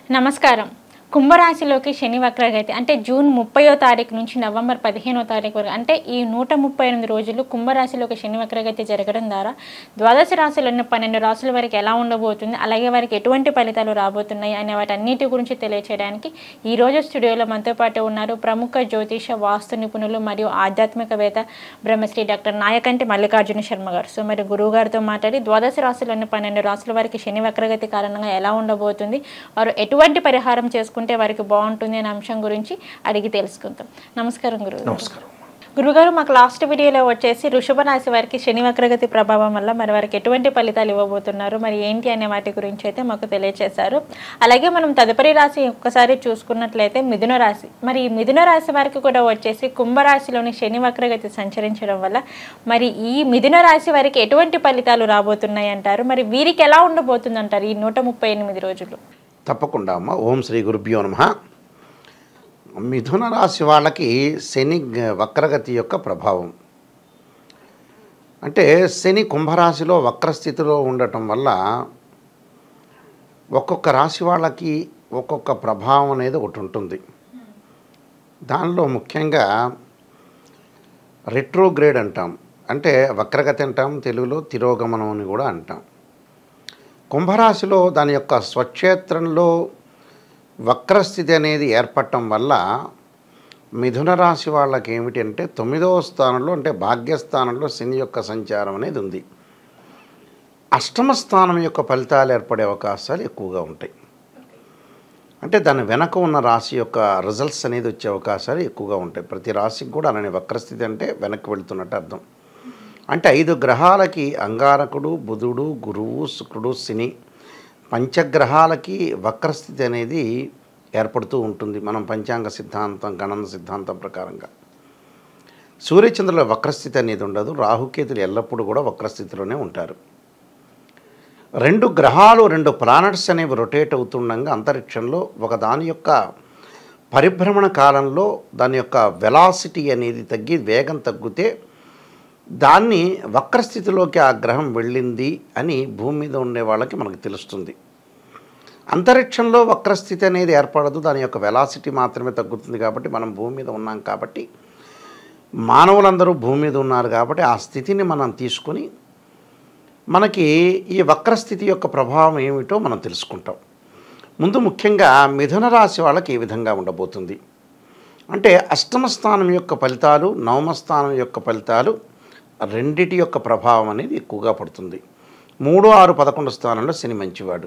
నమస్కారం కుంభరాశిలోకి శని వక్రగతి అంటే జూన్ ముప్పయో తారీఖు నుంచి నవంబర్ పదిహేనో తారీఖు వరకు అంటే ఈ నూట ముప్పై ఎనిమిది రోజులు కుంభరాశిలోకి శని వక్రగతి జరగడం ద్వారా ద్వాదశ రాశులను పన్నెండు రాశుల వరకు ఎలా ఉండబోతుంది అలాగే వారికి ఎటువంటి ఫలితాలు రాబోతున్నాయి అనే వాటన్నిటి గురించి తెలియచేయడానికి ఈ రోజు స్టూడియోలో మనతో పాటు ఉన్నారు ప్రముఖ జ్యోతిష వాస్తు నిపుణులు మరియు ఆధ్యాత్మికవేత్త బ్రహ్మశ్రీ డాక్టర్ నాయకంటి మల్లికార్జున శర్మ గారు సో మరి గురువు గారితో మాట్లాడి ద్వాదశ రాశులను పన్నెండు రాశుల వారికి శని వక్రగతి కారణంగా ఎలా ఉండబోతుంది వారు ఎటువంటి పరిహారం చేసుకుంటే వారికి బాగుంటుంది అనే అంశం గురించి అడిగి తెలుసుకుందాం నమస్కారం గురువు నమస్కారం గురుగారు మాకు లాస్ట్ వీడియోలో వచ్చేసి వృషభ రాశి వారికి శని వక్రగతి ప్రభావం వల్ల మరి వారికి ఎటువంటి ఫలితాలు ఇవ్వబోతున్నారు మరి ఏంటి అనే వాటి గురించి అయితే మాకు తెలియజేశారు అలాగే మనం తదుపరి రాశి ఒక్కసారి చూసుకున్నట్లయితే మిథున రాశి మరి ఈ మిథున రాశి వారికి కూడా వచ్చేసి కుంభరాశిలోని శని వక్రగతి సంచరించడం వల్ల మరి ఈ మిథున రాశి వారికి ఎటువంటి ఫలితాలు రాబోతున్నాయి అంటారు మరి వీరికి ఎలా ఉండబోతుంది అంటారు ఈ నూట ముప్పై ఎనిమిది రోజులు తప్పకుండా అమ్మ ఓం శ్రీ గురుభ్యో నమ మిథున రాశి వాళ్ళకి శని గ- వక్రగతి యొక్క ప్రభావం అంటే శని కుంభరాశిలో వక్రస్థితిలో ఉండటం వల్ల ఒక్కొక్క రాశి వాళ్ళకి ఒక్కొక్క ప్రభావం అనేది ఒకటి ఉంటుంది దానిలో ముఖ్యంగా రెట్రోగ్రేడ్ అంటాం అంటే వక్రగతి అంటాం తెలుగులో తిరోగమనం అని కూడా అంటాం కుంభరాశిలో దాని యొక్క స్వక్షేత్రంలో వక్రస్థితి అనేది ఏర్పడటం వల్ల మిథున రాశి వాళ్ళకి ఏమిటి అంటే తొమ్మిదవ స్థానంలో అంటే భాగ్యస్థానంలో శని యొక్క సంచారం అనేది ఉంది అష్టమ స్థానం యొక్క ఫలితాలు ఏర్పడే అవకాశాలు ఎక్కువగా ఉంటాయి అంటే దాని వెనక ఉన్న రాశి యొక్క రిజల్ట్స్ అనేది వచ్చే అవకాశాలు ఎక్కువగా ఉంటాయి ప్రతి రాశికి కూడా అలానే వక్రస్థితి అంటే వెనక్కి వెళుతున్నట్టు అర్థం అంటే ఐదు గ్రహాలకి అంగారకుడు బుధుడు గురువు శుక్రుడు శని పంచగ్రహాలకి వక్రస్థితి అనేది ఏర్పడుతూ ఉంటుంది మనం పంచాంగ సిద్ధాంతం గణన సిద్ధాంతం ప్రకారంగా సూర్యచంద్రుల వక్రస్థితి అనేది ఉండదు రాహుకేతులు ఎల్లప్పుడూ కూడా వక్రస్థితిలోనే ఉంటారు రెండు గ్రహాలు రెండు ప్లానెట్స్ అనేవి రొటేట్ అవుతుండగా అంతరిక్షంలో ఒక దాని యొక్క పరిభ్రమణ కాలంలో దాని యొక్క వెలాసిటీ అనేది తగ్గి వేగం తగ్గితే దాన్ని వక్రస్థితిలోకి ఆ గ్రహం వెళ్ళింది అని భూమి మీద ఉండే వాళ్ళకి మనకు తెలుస్తుంది అంతరిక్షంలో వక్రస్థితి అనేది ఏర్పడదు దాని యొక్క వెలాసిటీ మాత్రమే తగ్గుతుంది కాబట్టి మనం భూమి మీద ఉన్నాం కాబట్టి మానవులందరూ భూమి మీద ఉన్నారు కాబట్టి ఆ స్థితిని మనం తీసుకొని మనకి ఈ వక్రస్థితి యొక్క ప్రభావం ఏమిటో మనం తెలుసుకుంటాం ముందు ముఖ్యంగా మిథున రాశి వాళ్ళకి ఏ విధంగా ఉండబోతుంది అంటే అష్టమ స్థానం యొక్క ఫలితాలు నవమ స్థానం యొక్క ఫలితాలు రెండిటి యొక్క ప్రభావం అనేది ఎక్కువగా పడుతుంది మూడు ఆరు పదకొండు స్థానంలో శని మంచివాడు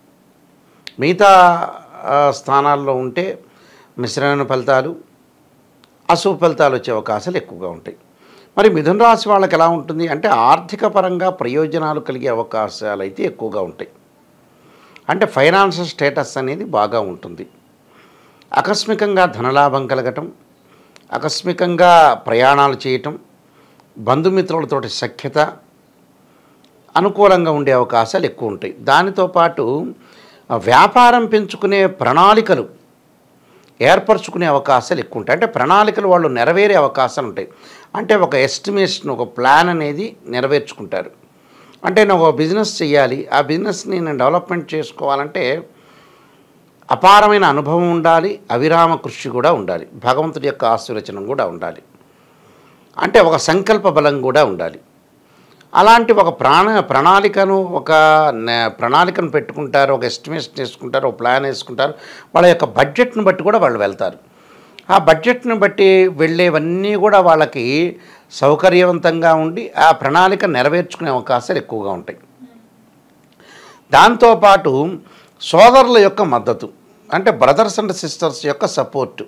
మిగతా ఆ, స్థానాల్లో ఉంటే మిశ్రమైన ఫలితాలు అశుభ ఫలితాలు వచ్చే అవకాశాలు ఎక్కువగా ఉంటాయి మరి మిథున రాశి వాళ్ళకి ఎలా ఉంటుంది అంటే ఆర్థిక పరంగా ప్రయోజనాలు కలిగే అవకాశాలు అయితే ఎక్కువగా ఉంటాయి అంటే ఫైనాన్షియల్ స్టేటస్ అనేది బాగా ఉంటుంది ఆకస్మికంగా ధనలాభం కలగటం ఆకస్మికంగా ప్రయాణాలు చేయటం బంధుమిత్రులతోటి సఖ్యత అనుకూలంగా ఉండే అవకాశాలు ఎక్కువ ఉంటాయి దానితో పాటు ఆ, వ్యాపారం పెంచుకునే ప్రణాళికలు ఏర్పరచుకునే అవకాశాలు ఎక్కువ ఉంటాయి అంటే ప్రణాళికలు వాళ్ళు నెరవేరే అవకాశాలు ఉంటాయి అంటే ఒక ఎస్టిమేషన్ ఒక ప్లాన్ అనేది నెరవేర్చుకుంటారు అంటే నేను ఒక బిజినెస్ చేయాలి ఆ బిజినెస్ని నేను డెవలప్మెంట్ చేసుకోవాలంటే అపారమైన అనుభవం ఉండాలి అవిరామ కృషి కూడా ఉండాలి భగవంతుడి యొక్క ఆశీర్వచనం కూడా ఉండాలి అంటే ఒక సంకల్ప బలం కూడా ఉండాలి అలాంటి ఒక ప్రాణ ప్రణాళికను ఒక నే- ప్రణాళికను పెట్టుకుంటారు ఒక ఎస్టిమేషన్ వేసుకుంటారు ఒక ప్లాన్ వేసుకుంటారు వాళ్ళ యొక్క బడ్జెట్ను బట్టి కూడా వాళ్ళు వెళ్తారు ఆ బడ్జెట్ను బట్టి వెళ్ళేవన్నీ కూడా వాళ్ళకి సౌకర్యవంతంగా ఉండి ఆ ప్రణాళిక నెరవేర్చుకునే అవకాశాలు ఎక్కువగా ఉంటాయి దాంతోపాటు సోదరుల యొక్క మద్దతు అంటే బ్రదర్స్ అండ్ సిస్టర్స్ యొక్క సపోర్టు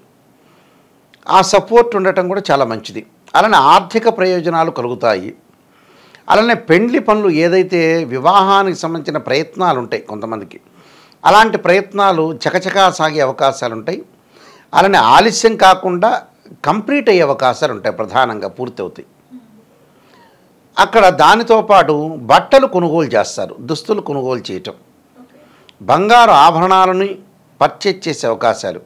ఆ సపోర్ట్ ఉండటం కూడా చాలా మంచిది అలానే ఆర్థిక ప్రయోజనాలు కలుగుతాయి అలానే పెండ్లి పనులు ఏదైతే వివాహానికి సంబంధించిన ప్రయత్నాలు ఉంటాయి కొంతమందికి అలాంటి ప్రయత్నాలు చకచకా సాగే అవకాశాలు ఉంటాయి అలానే ఆలస్యం కాకుండా కంప్లీట్ అయ్యే అవకాశాలు ఉంటాయి ప్రధానంగా పూర్తి అవుతాయి అక్కడ దానితో పాటు బట్టలు కొనుగోలు చేస్తారు దుస్తులు కొనుగోలు చేయటం బంగారు ఆభరణాలని పర్చేజ్ చేసే అవకాశాలు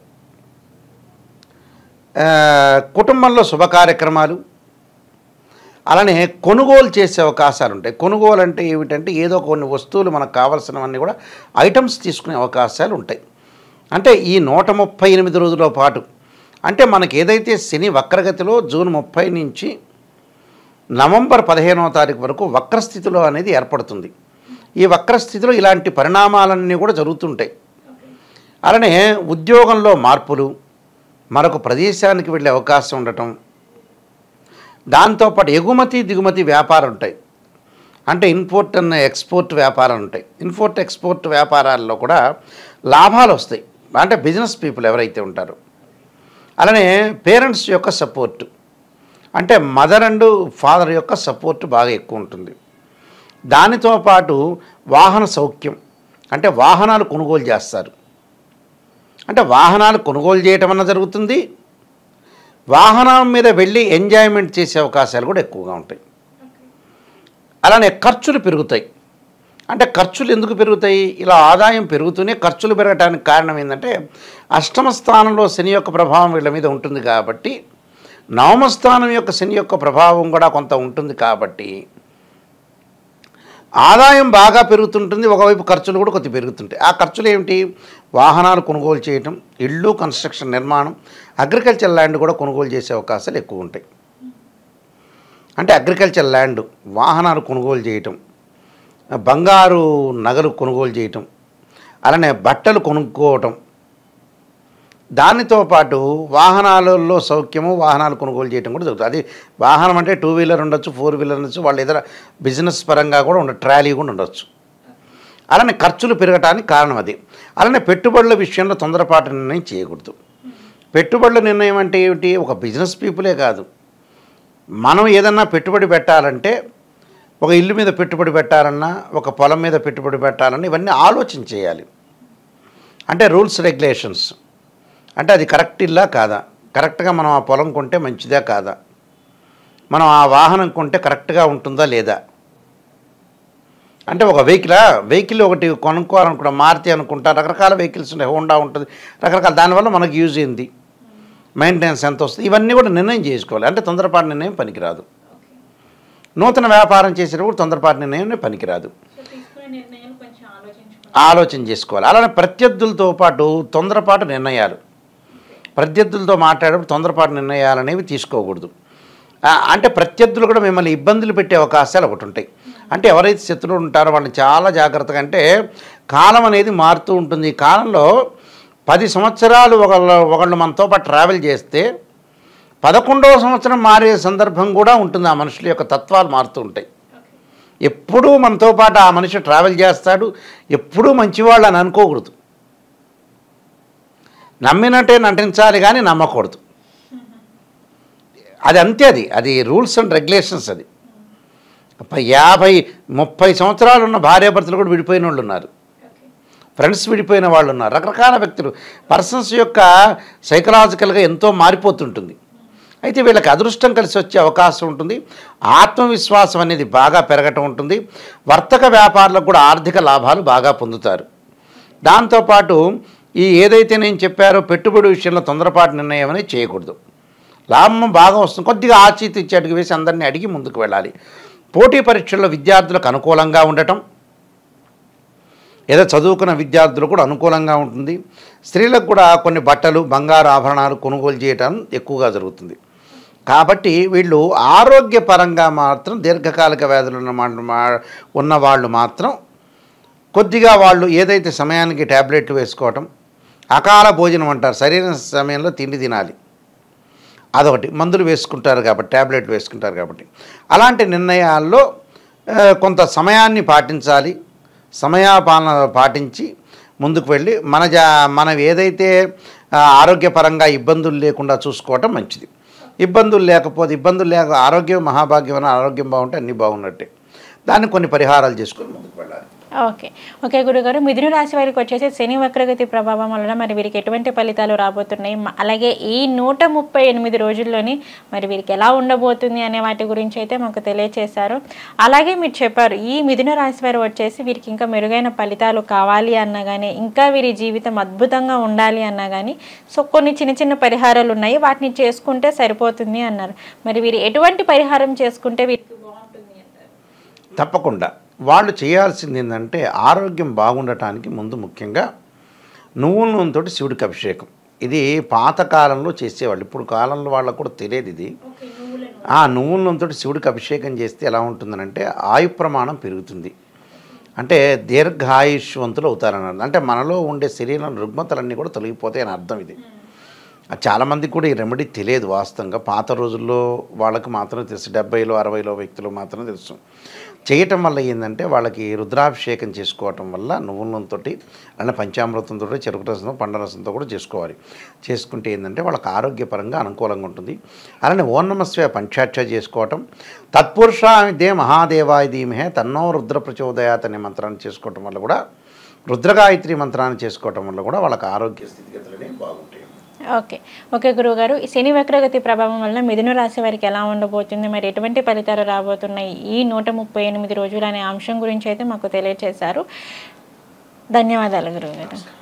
ఆ, కుటుంబంలో శుభ కార్యక్రమాలు అలానే కొనుగోలు చేసే అవకాశాలు ఉంటాయి కొనుగోలు అంటే ఏమిటంటే ఏదో కొన్ని వస్తువులు మనకు కావాల్సినవన్నీ కూడా ఐటమ్స్ తీసుకునే అవకాశాలు ఉంటాయి అంటే ఈ నూట ముప్పై ఎనిమిది రోజుల పాటు అంటే మనకి ఏదైతే శని వక్రగతిలో జూన్ ముప్పై నుంచి నవంబర్ పదిహేనవ తారీఖు వరకు వక్రస్థితిలో అనేది ఏర్పడుతుంది ఈ వక్రస్థితిలో ఇలాంటి పరిణామాలన్నీ కూడా జరుగుతుంటాయి అలానే ఉద్యోగంలో మార్పులు మరొక ప్రదేశానికి వెళ్ళే అవకాశం ఉండటం దాంతోపాటు ఎగుమతి దిగుమతి వ్యాపారం ఉంటాయి అంటే ఇన్పోర్ట్ అండ్ ఎక్స్పోర్ట్ వ్యాపారాలు ఉంటాయి ఇన్పోర్ట్ ఎక్స్పోర్ట్ వ్యాపారాల్లో కూడా లాభాలు వస్తాయి అంటే బిజినెస్ పీపుల్ ఎవరైతే ఉంటారో అలానే పేరెంట్స్ యొక్క సపోర్ట్ అంటే మదర్ అండ్ ఫాదర్ యొక్క సపోర్ట్ బాగా ఎక్కువ ఉంటుంది దానితో పాటు వాహన సౌఖ్యం అంటే వాహనాలు కొనుగోలు చేస్తారు అంటే వాహనాలు కొనుగోలు చేయటం అన్న జరుగుతుంది వాహనం మీద వెళ్ళి ఎంజాయ్మెంట్ చేసే అవకాశాలు కూడా ఎక్కువగా ఉంటాయి అలానే ఖర్చులు పెరుగుతాయి అంటే ఖర్చులు ఎందుకు పెరుగుతాయి ఇలా ఆదాయం పెరుగుతూనే ఖర్చులు పెరగడానికి కారణం ఏంటంటే అష్టమ స్థానంలో శని యొక్క ప్రభావం వీళ్ళ మీద ఉంటుంది కాబట్టి నవమ స్థానం యొక్క శని యొక్క ప్రభావం కూడా కొంత ఉంటుంది కాబట్టి ఆదాయం బాగా పెరుగుతుంటుంది ఒకవైపు ఖర్చులు కూడా కొద్ది పెరుగుతుంటాయి ఆ ఖర్చులు ఏమిటి వాహనాలు కొనుగోలు చేయటం ఇళ్ళు కన్స్ట్రక్షన్ నిర్మాణం అగ్రికల్చర్ ల్యాండ్ కూడా కొనుగోలు చేసే అవకాశాలు ఎక్కువ ఉంటాయి అంటే అగ్రికల్చర్ ల్యాండ్ వాహనాలు కొనుగోలు చేయటం బంగారు నగలు కొనుగోలు చేయటం అలానే బట్టలు కొనుక్కోవటం దానితో పాటు వాహనాలలో సౌఖ్యము వాహనాలు కొనుగోలు చేయడం కూడా జరుగుతుంది అది వాహనం అంటే టూ వీలర్ ఉండొచ్చు ఫోర్ వీలర్ ఉండొచ్చు వాళ్ళ ఇతర బిజినెస్ పరంగా కూడా ఉండ ట్రాలీ కూడా ఉండొచ్చు అలానే ఖర్చులు పెరగటానికి కారణం అది అలానే పెట్టుబడుల విషయంలో తొందరపాటు నిర్ణయం చేయకూడదు పెట్టుబడుల నిర్ణయం అంటే ఏమిటి ఒక బిజినెస్ పీపులే కాదు మనం ఏదన్నా పెట్టుబడి పెట్టాలంటే ఒక ఇల్లు మీద పెట్టుబడి పెట్టాలన్నా ఒక పొలం మీద పెట్టుబడి పెట్టాలన్నా ఇవన్నీ ఆలోచన చేయాలి అంటే రూల్స్ రెగ్యులేషన్స్ అంటే అది కరెక్ట్ ఇల్లా కాదా కరెక్ట్గా మనం ఆ పొలం కొంటే మంచిదా కాదా మనం ఆ వాహనం కొంటే కరెక్ట్గా ఉంటుందా లేదా అంటే ఒక వెహికలా వెహికల్ ఒకటి కొనుక్కోవాలనుకుంటా మారుతి అనుకుంటా రకరకాల వెహికల్స్ ఉంటాయి హోండా ఉంటుంది రకరకాల దానివల్ల మనకు యూజ్ ఏంది మెయింటెనెన్స్ ఎంత వస్తుంది ఇవన్నీ కూడా నిర్ణయం చేసుకోవాలి అంటే తొందరపాటు నిర్ణయం పనికిరాదు నూతన వ్యాపారం చేసేటప్పుడు తొందరపాటు నిర్ణయం పనికిరాదు ఆలోచన చేసుకోవాలి అలానే ప్రత్యర్థులతో పాటు తొందరపాటు నిర్ణయాలు ప్రత్యర్థులతో మాట్లాడేటప్పుడు తొందరపాటు నిర్ణయాలు అనేవి తీసుకోకూడదు ఆ, అంటే ప్రత్యర్థులు కూడా మిమ్మల్ని ఇబ్బందులు పెట్టే అవకాశాలు ఒకటి ఉంటాయి అంటే ఎవరైతే శత్రువులు ఉంటారో వాళ్ళని చాలా జాగ్రత్తగా అంటే కాలం అనేది మారుతూ ఉంటుంది ఈ కాలంలో పది సంవత్సరాలు ఒకళ్ళు ఒకళ్ళు మనతో పాటు ట్రావెల్ చేస్తే పదకొండవ సంవత్సరం మారే సందర్భం కూడా ఉంటుంది ఆ మనుషుల యొక్క తత్వాలు మారుతూ ఉంటాయి ఎప్పుడూ మనతో పాటు ఆ మనిషి ట్రావెల్ చేస్తాడు ఎప్పుడూ మంచివాళ్ళు అని అనుకోకూడదు నమ్మినట్టే నటించాలి కానీ నమ్మకూడదు అది అంతే అది అది రూల్స్ అండ్ రెగ్యులేషన్స్ అది ప- యాభై ముప్పై సంవత్సరాలు ఉన్న భార్యాభర్తలు కూడా విడిపోయిన వాళ్ళు ఉన్నారు ఫ్రెండ్స్ విడిపోయిన వాళ్ళు ఉన్నారు రకరకాల వ్యక్తులు పర్సన్స్ యొక్క సైకలాజికల్గా ఎంతో మారిపోతుంటుంది అయితే వీళ్ళకి అదృష్టం కలిసి వచ్చే అవకాశం ఉంటుంది ఆత్మవిశ్వాసం అనేది బాగా పెరగటం ఉంటుంది వర్తక వ్యాపారులకు కూడా ఆర్థిక లాభాలు బాగా పొందుతారు దాంతోపాటు ఈ ఏదైతే నేను చెప్పారో పెట్టుబడి విషయంలో తొందరపాటు నిర్ణయం అనేది చేయకూడదు లాభం బాగా వస్తుంది కొద్దిగా ఆచితీచి అడుగు వేసి అందరినీ అడిగి ముందుకు వెళ్ళాలి పోటీ పరీక్షల్లో విద్యార్థులకు అనుకూలంగా ఉండటం ఏదో చదువుకున్న విద్యార్థులు కూడా అనుకూలంగా ఉంటుంది స్త్రీలకు కూడా కొన్ని బట్టలు బంగారు ఆభరణాలు కొనుగోలు చేయటం ఎక్కువగా జరుగుతుంది కాబట్టి వీళ్ళు ఆరోగ్యపరంగా మాత్రం దీర్ఘకాలిక వ్యాధులు ఉన్న మా- మా- ఉన్న వాళ్ళు మాత్రం కొద్దిగా వాళ్ళు ఏదైతే సమయానికి ట్యాబ్లెట్లు వేసుకోవటం అకాల భోజనం అంటారు సరైన సమయంలో తిండి తినాలి అదొకటి మందులు వేసుకుంటారు కాబట్టి ట్యాబ్లెట్లు వేసుకుంటారు కాబట్టి అలాంటి నిర్ణయాల్లో ఆ, కొంత సమయాన్ని పాటించాలి సమయాపాలన పాటించి ముందుకు వెళ్ళి మన జా మనం ఏదైతే ఆ, ఆరోగ్యపరంగా ఇబ్బందులు లేకుండా చూసుకోవటం మంచిది ఇబ్బందులు లేకపోతే ఇబ్బందులు లేక ఆరోగ్యం మహాభాగ్యం అని ఆరోగ్యం బాగుంటే అన్నీ బాగున్నట్టే దాన్ని కొన్ని పరిహారాలు చేసుకొని ముందుకు వెళ్ళాలి ఓకే ఓకే గురుగారు మిథున రాశి వారికి వచ్చేసి శని వక్రగతి ప్రభావం వలన మరి వీరికి ఎటువంటి ఫలితాలు రాబోతున్నాయి మ- అలాగే ఈ నూట ముప్పై ఎనిమిది రోజుల్లోని మరి వీరికి ఎలా ఉండబోతుంది అనే వాటి గురించి అయితే మాకు తెలియచేశారు అలాగే మీరు చెప్పారు ఈ మిథున రాశి వారు వచ్చేసి వీరికి ఇంకా మెరుగైన ఫలితాలు కావాలి అన్నా కానీ ఇంకా వీరి జీవితం అద్భుతంగా ఉండాలి అన్నా కానీ సో కొన్ని చిన్న చిన్న పరిహారాలు ఉన్నాయి వాటిని చేసుకుంటే సరిపోతుంది అన్నారు మరి వీరు ఎటువంటి పరిహారం చేసుకుంటే వీరికి బాగుంటుంది అంటారు తప్పకుండా వాళ్ళు చేయాల్సింది ఏంటంటే ఆరోగ్యం బాగుండటానికి ముందు ముఖ్యంగా నువ్వుల నూనెతో శివుడికి అభిషేకం ఇది పాత కాలంలో చేసేవాళ్ళు ఇప్పుడు కాలంలో వాళ్ళకు కూడా తెలియదు ఇది ఆ నువ్వుల నూనెతో శివుడికి అభిషేకం చేస్తే ఎలా ఉంటుందనంటే ఆయు ప్రమాణం పెరుగుతుంది అంటే దీర్ఘాయుష్వంతులు అవుతారన్నారు అంటే మనలో ఉండే శరీరం రుగ్మతలన్నీ కూడా తొలగిపోతాయి అని అర్థం ఇది అది చాలామందికి కూడా ఈ రెమెడీ తెలియదు వాస్తవంగా పాత రోజుల్లో వాళ్ళకి మాత్రమే తెలుసు డెబ్బైలో అరవైలో వ్యక్తులు మాత్రమే తెలుసు చేయటం వల్ల ఏంటంటే వాళ్ళకి రుద్రాభిషేకం చేసుకోవటం వల్ల నువ్వుల నూనెతోటి అలానే పంచామృతంతో చెరుకు రసంతో పండ రసంతో కూడా చేసుకోవాలి చేసుకుంటే ఏంటంటే వాళ్ళకి ఆరోగ్యపరంగా అనుకూలంగా ఉంటుంది అలానే ఓం నమస్వే పంచాక్ష చేసుకోవటం తత్పురుష దే మహాదేవాయ ధీమహే తన్నో రుద్ర ప్రచోదయాత్ అనే మంత్రాన్ని చేసుకోవటం వల్ల కూడా రుద్రగాయత్రి మంత్రాన్ని చేసుకోవటం వల్ల కూడా వాళ్ళకి ఆరోగ్య స్థితిగతులు అనేవి బాగుంటాయి ఓకే ఓకే గురువుగారు ఈ శని వక్రగతి ప్రభావం వల్ల మిథున రాశి వారికి ఎలా ఉండబోతుంది మరి ఎటువంటి ఫలితాలు రాబోతున్నాయి ఈ నూట ముప్పై ఎనిమిది రోజులు అనే అంశం గురించి అయితే మాకు తెలియజేశారు ధన్యవాదాలు గురువుగారు